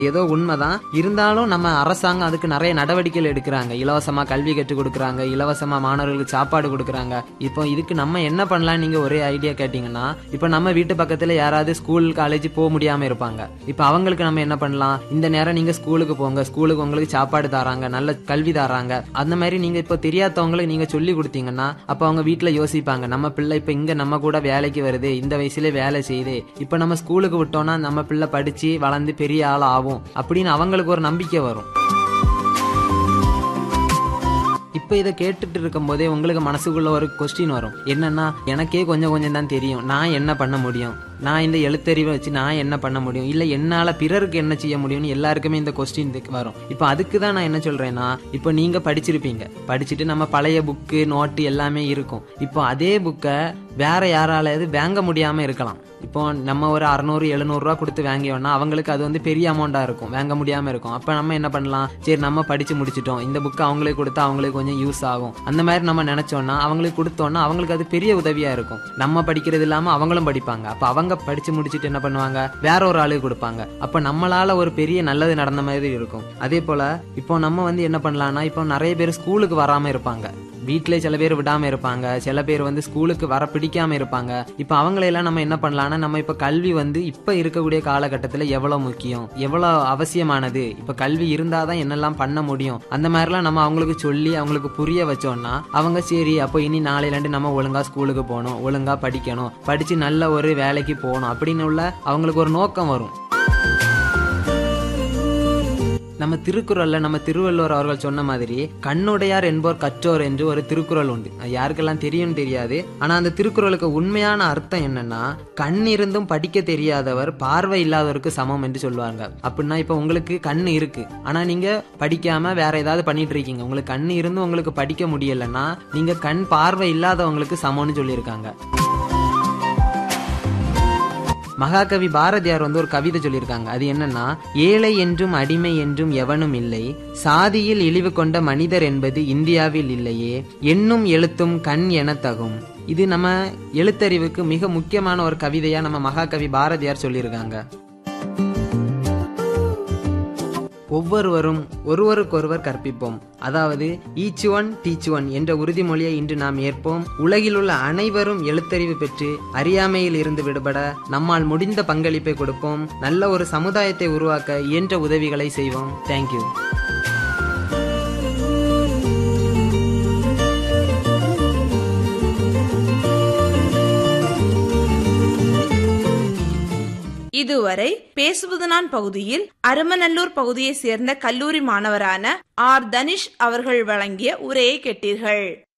ஏதோ உண்மைதான் இருந்தாலும் நம்ம அரசாங்கம் அதுக்கு நிறைய நடவடிக்கைகள் எடுக்கிறாங்க இலவசமா கல்வி கற்றுக் கொடுக்கறாங்க இலவசமா மாணவர்களுக்கு சாப்பாடு கொடுக்கறாங்க இப்போ இதுக்கு நம்ம என்ன பண்ணலாம் நீங்க ஒரே ஐடியா கேட்டீங்கன்னா இப்போ நம்ம வீட்டு பக்கத்துல யாராவது ஸ்கூல் காலேஜ் போக முடியாம இருப்பாங்க இப்போ அவங்களுக்கு நம்ம என்ன பண்ணலாம் இந்த நேரம் நீங்க ஸ்கூலுக்கு போங்க ஸ்கூலுக்கு உங்களுக்கு சாப்பாடு தராங்க நல்ல கல்வி தராங்க அந்த மாதிரி நீங்க இப்போ தெரியாதவங்களுக்கு நீங்க சொல்லி கொடுத்தீங்கன்னா அப்ப அவங்க வீட்டுல யோசிப்பாங்க நம்ம பிள்ளை இப்ப இங்க நம்ம கூட வேலைக்கு வருது இந்த வயசுல வேலை செய்யுது இப்ப நம்ம ஸ்கூலுக்கு விட்டோம்னா நம்ம பிள்ளை படிச்சு வளர்ந்து பெரிய ஆள் ஆகும் அப்படின்னு அவங்களுக்கு ஒரு நம்பிக்கை வரும் இப்ப இதை கேட்டுட்டு இருக்கும் போதே உங்களுக்கு மனசுக்குள்ள ஒரு கொஸ்டின் வரும் என்னன்னா எனக்கே கொஞ்சம் கொஞ்சம் தான் தெரியும் நான் என்ன பண்ண முடியும் நான் இந்த எழுத்தறிவை வச்சு நான் என்ன பண்ண முடியும் இல்ல என்னால பிறருக்கு என்ன செய்ய முடியும்னு எல்லாருக்குமே இந்த கொஸ்டின் வரும் இப்போ அதுக்கு தான் நான் என்ன சொல்றேன்னா இப்போ நீங்க படிச்சிருப்பீங்க படிச்சுட்டு நம்ம பழைய புக்கு நோட்டு எல்லாமே இருக்கும் இப்போ அதே புக்கை வேற யாராலாவது வாங்க முடியாம இருக்கலாம் இப்போ நம்ம ஒரு அறுநூறு எழுநூறு ரூபா கொடுத்து வாங்கியோம்னா அவங்களுக்கு அது வந்து பெரிய அமௌண்டா இருக்கும் வாங்க முடியாம இருக்கும் அப்ப நம்ம என்ன பண்ணலாம் சரி நம்ம படிச்சு முடிச்சிட்டோம் இந்த புக்கு அவங்களுக்கு கொடுத்தா அவங்களுக்கு கொஞ்சம் யூஸ் ஆகும் அந்த மாதிரி நம்ம நினைச்சோம்னா அவங்களுக்கு கொடுத்தோம்னா அவங்களுக்கு அது பெரிய உதவியா இருக்கும் நம்ம படிக்கிறது இல்லாம அவங்களும் படிப்பாங்க அப்ப அவங்க படிச்சு முடிச்சிட்டு என்ன பண்ணுவாங்க வேற ஒரு ஆளுக்கு கொடுப்பாங்க அப்ப நம்மளால ஒரு பெரிய நல்லது நடந்த மாதிரி இருக்கும் அதே போல இப்போ நம்ம வந்து என்ன பண்ணலாம்னா இப்போ நிறைய பேர் ஸ்கூலுக்கு வராம இருப்பாங்க வீட்டிலே சில பேர் விடாம இருப்பாங்க சில பேர் வந்து ஸ்கூலுக்கு வர பிடிக்காம இருப்பாங்க இப்ப அவங்களையெல்லாம் நம்ம என்ன பண்ணலாம்னா நம்ம இப்ப கல்வி வந்து இப்ப இருக்கக்கூடிய காலகட்டத்துல எவ்வளவு முக்கியம் எவ்வளவு அவசியமானது இப்ப கல்வி இருந்தாதான் என்னெல்லாம் பண்ண முடியும் அந்த மாதிரிலாம் நம்ம அவங்களுக்கு சொல்லி அவங்களுக்கு புரிய வச்சோம்னா அவங்க சரி அப்போ இனி நாளையில இருந்து நம்ம ஒழுங்கா ஸ்கூலுக்கு போகணும் ஒழுங்கா படிக்கணும் படிச்சு நல்ல ஒரு வேலைக்கு போகணும் அப்படின்னு உள்ள அவங்களுக்கு ஒரு நோக்கம் வரும் நம்ம திருக்குறள்ல நம்ம திருவள்ளுவர் அவர்கள் சொன்ன மாதிரி கண்ணுடையார் என்போர் கற்றோர் என்று ஒரு திருக்குறள் உண்டு அது யாருக்கெல்லாம் தெரியும் தெரியாது ஆனா அந்த திருக்குறளுக்கு உண்மையான அர்த்தம் என்னன்னா கண் இருந்தும் படிக்க தெரியாதவர் பார்வை இல்லாதவருக்கு சமம் என்று சொல்லுவாங்க அப்படின்னா இப்ப உங்களுக்கு கண் இருக்கு ஆனா நீங்க படிக்காம வேற ஏதாவது பண்ணிட்டு இருக்கீங்க உங்களுக்கு கண் இருந்தும் உங்களுக்கு படிக்க முடியலன்னா நீங்க கண் பார்வை இல்லாதவங்களுக்கு சமம்னு சொல்லியிருக்காங்க மகாகவி பாரதியார் வந்து ஒரு கவிதை சொல்லியிருக்காங்க அது என்னன்னா ஏழை என்றும் அடிமை என்றும் எவனும் இல்லை சாதியில் இழிவு கொண்ட மனிதர் என்பது இந்தியாவில் இல்லையே எண்ணும் எழுத்தும் கண் என தகும் இது நம்ம எழுத்தறிவுக்கு மிக முக்கியமான ஒரு கவிதையா நம்ம மகாகவி பாரதியார் சொல்லியிருக்காங்க ஒவ்வொருவரும் ஒருவருக்கொருவர் கற்பிப்போம் அதாவது ஈச் ஒன் டீச் ஒன் என்ற உறுதிமொழியை இன்று நாம் ஏற்போம் உலகில் உள்ள அனைவரும் எழுத்தறிவு பெற்று அறியாமையில் இருந்து விடுபட நம்மால் முடிந்த பங்களிப்பை கொடுப்போம் நல்ல ஒரு சமுதாயத்தை உருவாக்க இயன்ற உதவிகளை செய்வோம் தேங்க்யூ இதுவரை பேசுவது நான் பகுதியில் அருமநல்லூர் பகுதியை சேர்ந்த கல்லூரி மாணவரான ஆர் தனிஷ் அவர்கள் வழங்கிய உரையை கேட்டீர்கள்